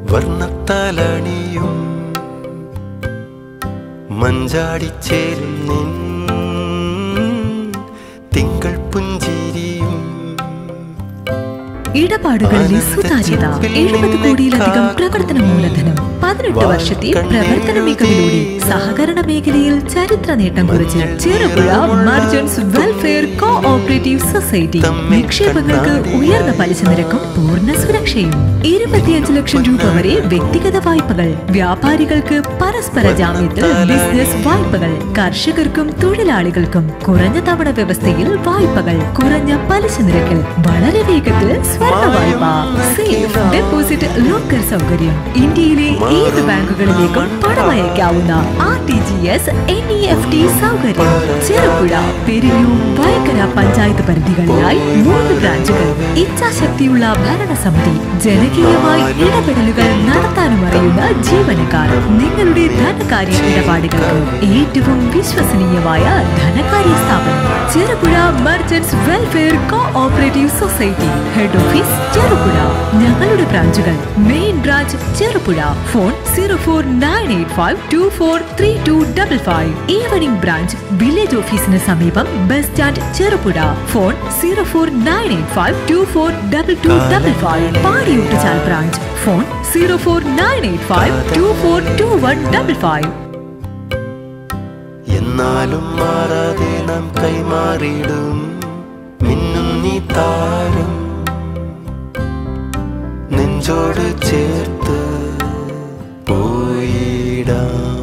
വർണ്ണത്താലണിയും മഞ്ചാടിച്ചേരും നിൻ തിങ്കൾ പുഞ്ചിരിയും ഇടപാടുകളിലെ സുതാര്യത എഴുപത് കോടിയിലധികം പ്രവർത്തന മൂലധനം പതിനെട്ട് വർഷത്തെ പ്രവർത്തന മികവിലൂടെ സഹകരണ മേഖലയിൽ ചരിത്ര നേട്ടം കുറിച്ച് Cherupuzha merchants welfare cooperative society നിക്ഷേപങ്ങൾക്ക് ഉയർന്ന പലിശ നിരക്കും പൂർണ്ണ സുരക്ഷയും ഇരുപത്തിയഞ്ച് ലക്ഷം രൂപ വരെ വ്യക്തിഗത വായ്പകൾ വ്യാപാരികൾക്ക് പരസ്പര ജാമ്യത്തിൽ ബിസിനസ് വായ്പകൾ കർഷകർക്കും തൊഴിലാളികൾക്കും കുറഞ്ഞ തവണ വ്യവസ്ഥയിൽ വായ്പകൾ കുറഞ്ഞ പലിശ നിരക്കിൽ വളരെ വേഗത്തിൽ സ്വർണ്ണ വായ്പ സേഫ് ഡെപ്പോസിറ്റ് ലോക്കർ സൗകര്യം ഇന്ത്യയിലെ ഏത് ബാങ്കുകളിലേക്കും പണമയക്കാവുന്ന R T G S N E F T സൗകര്യം ചെറുപുഴ പെരിഞ്ഞൂർ വയക്കര പഞ്ചായത്ത് പരിധികളിലായി മൂന്ന് ബ്രാഞ്ചുകൾ ഇച്ഛാശക്തിയുള്ള ഭരണസമിതി ജനകീയമായി ഇടപെടലുകൾ നടത്താനും അറിയുന്ന ജീവനക്കാർ നിങ്ങളുടെ ധനകാര്യ ഇടപാടുകൾക്ക് ഏറ്റവും വിശ്വസനീയമായ ധനകാര്യ സ്ഥാപനം Cherupuzha merchants welfare cooperative society head office Cherupuzha ഞങ്ങളുടെ ബ്രാഞ്ചുകൾ main branch Cherupuzha phone zero four nine eight five two four three two double five evening branch village ഓഫീസിന് സമീപം bus stand Cherupuzha phone zero four nine eight five two four double two double five Padiyottuchal branch phone zero four nine eight five two four two one double five എന്നാലും മാറാതെ നാം കൈമാറിയിടും മിന്നും നീ താരം നെഞ്ചോട് ചേർത്ത് പോയിടാം